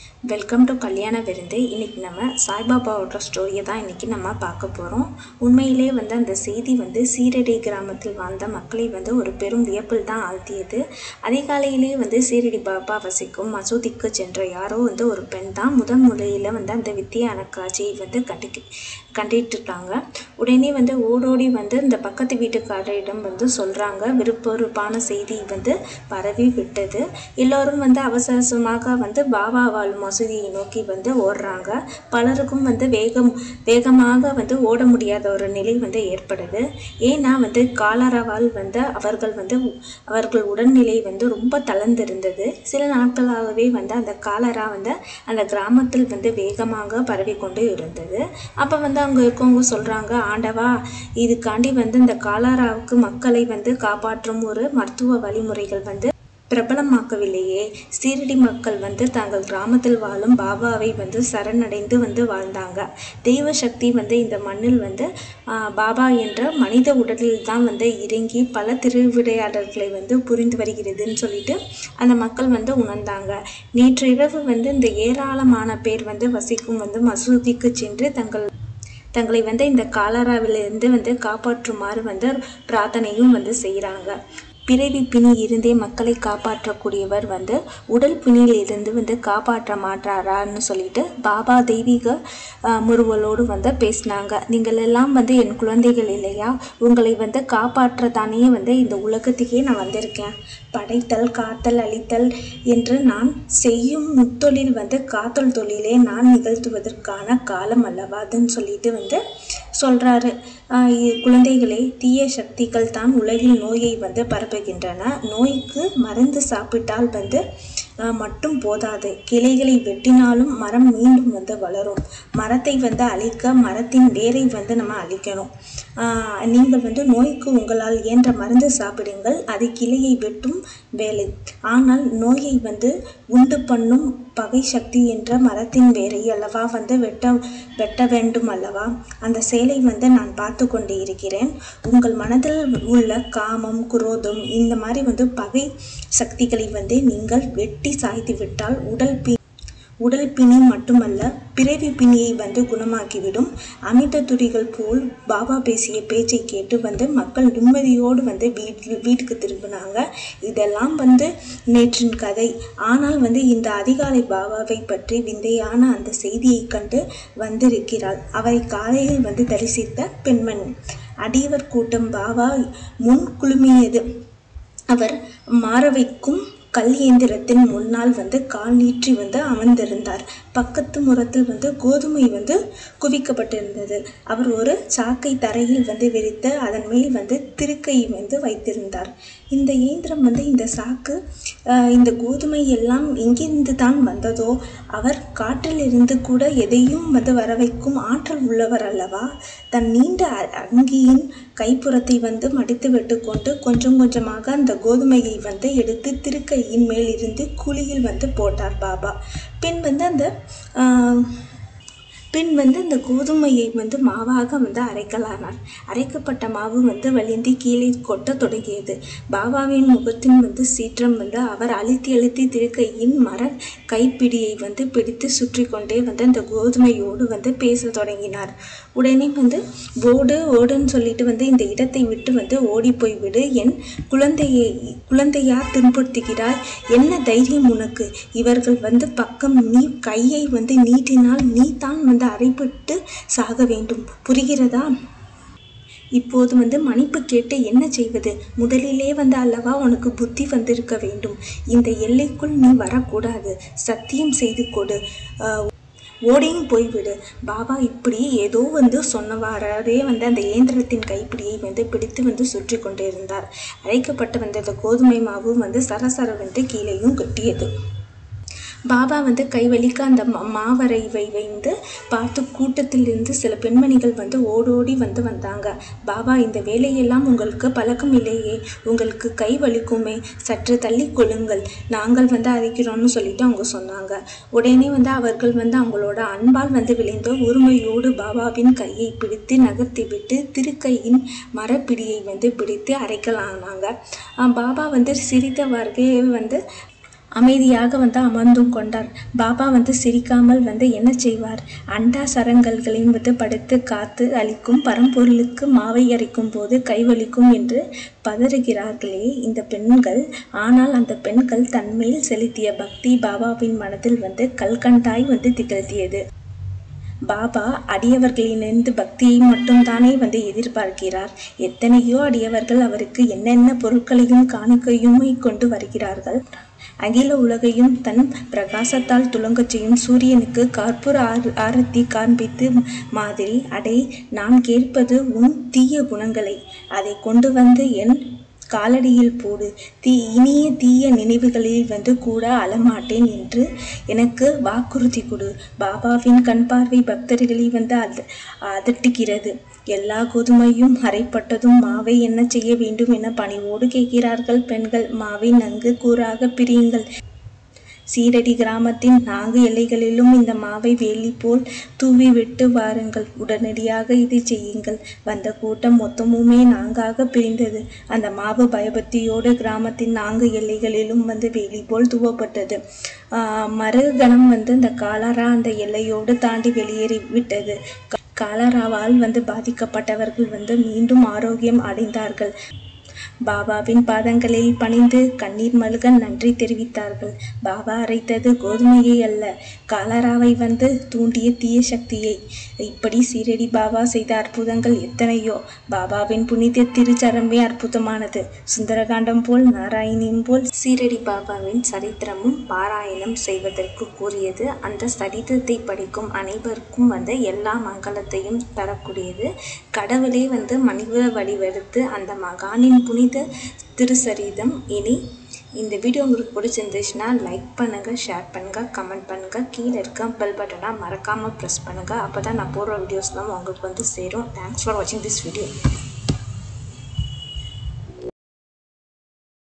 welcome to கல்யாண விருந்து இன்னைக்கு நம்ம சாய்பாபாவோட ஸ்டோரியை தான் இன்னைக்கு நம்ம பார்க்க போகிறோம் உண்மையிலே வந்து அந்த செய்தி வந்து சீரடி கிராமத்தில் வாழ்ந்த மக்களை வந்து ஒரு பெரும் வியப்பில் தான் ஆழ்த்தியது அதிகாலையிலே வந்து சீரடி பாபா வசிக்கும் மசூதிக்கு சென்ற யாரோ வந்து ஒரு பெண் தான் முதன் முறையில் வந்து அந்த வித்தியான காட்சியை வந்து கண்டு கண்டிட்டுருக்காங்க உடனே வந்து ஓடோடி வந்து இந்த பக்கத்து வீட்டுக்காரரிடம் வந்து சொல்கிறாங்க விருப்பொருப்பான செய்தி வந்து பரவி விட்டது எல்லோரும் வந்து அவசர அவசரமாக வந்து பாபா வாழும் மசூதியை நோக்கி வந்து ஓடுறாங்க பலருக்கும் வந்து வேகம் வேகமாக வந்து ஓட முடியாத ஒரு நிலை வந்து ஏற்படுது ஏன்னா வந்து காலராவால் வந்து அவர்கள் வந்து அவர்கள் உடல்நிலை வந்து ரொம்ப தளர்ந்திருந்தது சில நாட்களாகவே வந்து அந்த காலரா வந்து அந்த கிராமத்தில் வந்து வேகமாக பரவி கொண்டு இருந்தது அப்போ வந்து அங்கே இருக்கவங்க சொல்கிறாங்க ஆண்டவா இதுக்காண்டி வந்து இந்த காலராவுக்கு மக்களை வந்து காப்பாற்றும் ஒரு மருத்துவ வழிமுறைகள் வந்து பிரபலமாக்கவில்லையே சீரடி மக்கள் வந்து தங்கள் கிராமத்தில் வாழும் பாபாவை வந்து சரணடைந்து வந்து வாழ்ந்தாங்க தெய்வ சக்தி வந்து இந்த மண்ணில் வந்து பாபா என்ற மனித உடலில் தான் வந்து இறங்கி பல திருவிளையாடல்களை வந்து புரிந்து வருகிறதுன்னு சொல்லிட்டு அந்த மக்கள் வந்து உணர்ந்தாங்க நேற்று இரவு வந்து இந்த ஏராளமான பேர் வந்து வசிக்கும் வந்து மசூதிக்கு சென்று தங்கள் தங்களை வந்து இந்த காலராவிலிருந்து வந்து காப்பாற்றுமாறு வந்து பிரார்த்தனையும் வந்து செய்கிறாங்க பிறவி பிணி இருந்தே மக்களை காப்பாற்றக்கூடியவர் வந்து உடல் பிணியில் இருந்து வந்து காப்பாற்ற மாட்டாரான்னு சொல்லிட்டு பாபா தெய்வீக முருவலோடு வந்து பேசினாங்க நீங்கள் எல்லாம் வந்து என் குழந்தைகள் இல்லையா உங்களை வந்து காப்பாற்றத்தானே வந்து இந்த உலகத்துக்கே நான் வந்திருக்கேன் படைத்தல் காத்தல் அழித்தல் என்று நான் செய்யும் முத்தொழில் வந்து காத்தல் தொழிலே நான் நிகழ்த்துவதற்கான காலம் அல்லவா அதுன்னு சொல்லிட்டு வந்து சொல்கிறாரு குழந்தைகளே தீய சக்திகள் தான் உலகில் நோயை வந்து பரப்புகின்றன நோய்க்கு மருந்து சாப்பிட்டால் வந்து மட்டும் போதாது கிளைகளை வெட்டினாலும் மரம் மீண்டும் வந்து வளரும் மரத்தை வந்து அழிக்க மரத்தின் வேரை வந்து நம்ம அழிக்கணும் நீங்கள் வந்து நோய்க்கு உங்களால் இயன்ற மருந்து சாப்பிடுங்கள் அது கிளையை வெட்டும் வேலை ஆனால் நோயை வந்து உண்டு பண்ணும் பகை சக்தி என்ற மரத்தின் வேரை அல்லவா வந்து வெட்ட வெட்ட வேண்டும் அல்லவா அந்த செயலை வந்து நான் பார்த்து கொண்டு இருக்கிறேன் உங்கள் மனதில் உள்ள காமம் குரோதம் இந்த மாதிரி வந்து பகை சக்திகளை வந்து நீங்கள் வெட்டி சாய்த்து விட்டால் உடல் பி உடல் பிணி மட்டுமல்ல பிறவி பிணியை வந்து குணமாக்கிவிடும் அமிர்த துரிகள் போல் பாபா பேசிய பேச்சை கேட்டு வந்து மக்கள் நிம்மதியோடு வந்து வீட்டு வீட்டுக்கு திரும்பினாங்க இதெல்லாம் வந்து நேற்றின் கதை ஆனால் வந்து இந்த அதிகாலை பாபாவை பற்றி விந்தையான அந்த செய்தியை கண்டு வந்திருக்கிறாள் அவரை காலையில் வந்து தரிசித்த பெண்மணி அடியவர் கூட்டம் பாபா முன் குழுமியது அவர் மாறவைக்கும் கல் இயந்திரத்தின் முன்னால் வந்து கால் நீற்றி வந்து அமர்ந்திருந்தார் பக்கத்து முறத்தில் வந்து கோதுமை வந்து குவிக்கப்பட்டிருந்தது அவர் ஒரு சாக்கை தரையில் வந்து விரித்து அதன் மேல் வந்து திருக்கை வந்து வைத்திருந்தார் இந்த இயந்திரம் வந்து இந்த சாக்கு இந்த கோதுமை எல்லாம் எங்கிருந்து தான் வந்ததோ அவர் காற்றில் இருந்து கூட எதையும் வந்து வர வைக்கும் ஆற்றல் உள்ளவர் அல்லவா தன் நீண்ட அங்கியின் கைப்புறத்தை வந்து மடித்து விட்டு கொண்டு கொஞ்சம் கொஞ்சமாக அந்த கோதுமையை வந்து எடுத்து திருக்கையின் மேல் இருந்து குழியில் வந்து போட்டார் பாபா பின் வந்து அந்த பின் வந்து அந்த கோதுமையை வந்து மாவாக வந்து அரைக்கலானார் அரைக்கப்பட்ட மாவு வந்து வலிந்து கீழே கொட்ட தொடங்கியது பாபாவின் முகத்தின் வந்து சீற்றம் வந்து அவர் அழுத்தி அழுத்தி திருக்கையின் மர கைப்பிடியை வந்து பிடித்து சுற்றி கொண்டே வந்து அந்த கோதுமையோடு வந்து பேச தொடங்கினார் உடனே வந்து ஓடு ஓடுன்னு சொல்லிட்டு வந்து இந்த இடத்தை விட்டு வந்து ஓடி போய்விடு என் குழந்தையை குழந்தையா துன்புறுத்துகிறாய் என்ன தைரியம் உனக்கு இவர்கள் வந்து பக்கம் நீ கையை வந்து நீட்டினால் நீ தான் வந்து அறைப்பட்டு சாக வேண்டும் புரிகிறதா இப்போது வந்து மன்னிப்பு கேட்டு என்ன செய்வது முதலிலே வந்து அல்லவா உனக்கு புத்தி வந்திருக்க வேண்டும் இந்த எல்லைக்குள் நீ வரக்கூடாது சத்தியம் செய்து கொடு ஓடியும் போய்விடு பாபா இப்படி ஏதோ வந்து சொன்னவாறே வந்து அந்த இயந்திரத்தின் கைப்பிடியை வந்து பிடித்து வந்து சுற்றி கொண்டே இருந்தார் அழைக்கப்பட்ட வந்த அந்த கோதுமை மாவு வந்து சரசர வந்து கீழேயும் கட்டியது பாபா வந்து கைவலிக்க அந்த மாவரை வைந்து பார்த்து கூட்டத்திலிருந்து சில பெண்மணிகள் வந்து ஓடோடி வந்து வந்தாங்க பாபா இந்த வேலையெல்லாம் உங்களுக்கு பழக்கம் இல்லையே உங்களுக்கு கை வலிக்குமே சற்று தள்ளி கொள்ளுங்கள் நாங்கள் வந்து அழைக்கிறோம்னு சொல்லிட்டு அவங்க சொன்னாங்க உடனே வந்து அவர்கள் வந்து அவங்களோட அன்பால் வந்து விளைந்த உரிமையோடு பாபாவின் கையை பிடித்து நகர்த்தி விட்டு திருக்கையின் மரப்பிடியை வந்து பிடித்து அரைக்கலானாங்க பாபா வந்து சிரித்தவாறே வந்து அமைதியாக வந்து அமர்ந்தும் கொண்டார் பாபா வந்து சிரிக்காமல் வந்து என்ன செய்வார் அண்டா சரங்கல்களையும் வந்து படுத்து காத்து அளிக்கும் பரம்பொருளுக்கு மாவை அரைக்கும் போது கைவலிக்கும் என்று பதறுகிறார்களே இந்த பெண்கள் ஆனால் அந்த பெண்கள் தன்மேல் செலுத்திய பக்தி பாபாவின் மனதில் வந்து கல்கண்டாய் வந்து திகழ்த்தியது பாபா அடியவர்களிலிருந்து பக்தியை மட்டும்தானே வந்து எதிர்பார்க்கிறார் எத்தனையோ அடியவர்கள் அவருக்கு என்னென்ன பொருட்களையும் காணிக்கையுமே கொண்டு வருகிறார்கள் அகில உலகையும் தன் பிரகாசத்தால் துலங்கச் செய்யும் சூரியனுக்கு கற்பூர ஆர ஆரத்தி காண்பித்து மாதிரி அடே நான் கேட்பது உன் தீய குணங்களை அதை கொண்டு வந்து என் காலடியில் போடு தீ இனிய தீய நினைவுகளில் வந்து கூட அழமாட்டேன் என்று எனக்கு வாக்குறுதி கொடு பாபாவின் கண் பார்வை பக்தர்களை வந்து அத அதட்டுகிறது எல்லா கோதுமையும் அரைப்பட்டதும் மாவை என்ன செய்ய வேண்டும் என பணிவோடு கேட்கிறார்கள் பெண்கள் மாவை நன்கு கூறாக பிரியுங்கள் சீரடி கிராமத்தின் நான்கு எல்லைகளிலும் இந்த மாவை வேலி போல் தூவி விட்டு வாருங்கள் உடனடியாக இதை செய்யுங்கள் வந்த கூட்டம் மொத்தமுமே நான்காக பிரிந்தது அந்த மாவு பயபக்தியோடு கிராமத்தின் நான்கு எல்லைகளிலும் வந்து வேலி போல் தூவப்பட்டது ஆஹ் மறுகணம் வந்து இந்த காலரா அந்த எல்லையோடு தாண்டி வெளியேறி விட்டது காலராவால் வந்து பாதிக்கப்பட்டவர்கள் வந்து மீண்டும் ஆரோக்கியம் அடைந்தார்கள் பாபாவின் பாதங்களில் பணிந்து கண்ணீர் மல்க நன்றி தெரிவித்தார்கள் பாபா அரைத்தது கோதுமையை அல்ல காலராவை வந்து தூண்டிய தீய சக்தியை இப்படி சீரடி பாபா செய்த அற்புதங்கள் எத்தனையோ பாபாவின் புனித திருச்சரமே அற்புதமானது சுந்தரகாண்டம் போல் நாராயணியம் போல் சீரடி பாபாவின் சரித்திரமும் பாராயணம் செய்வதற்கு கூறியது அந்த சரித்திரத்தை படிக்கும் அனைவருக்கும் வந்து எல்லா மங்களத்தையும் தரக்கூடியது கடவுளே வந்து மனித வடிவெடுத்து அந்த மகானின் புனித திருசரீதம் இனி இந்த வீடியோ உங்களுக்கு பிடிச்சிருந்துச்சுன்னா லைக் பண்ணுங்கள் ஷேர் பண்ணுங்கள் கமெண்ட் பண்ணுங்கள் கீழே இருக்க பெல் பட்டனை மறக்காமல் ப்ரெஸ் பண்ணுங்கள் அப்போ தான் நான் போடுற வீடியோஸ்லாம் உங்களுக்கு வந்து சேரும் தேங்க்ஸ் ஃபார் வாட்சிங் திஸ் வீடியோ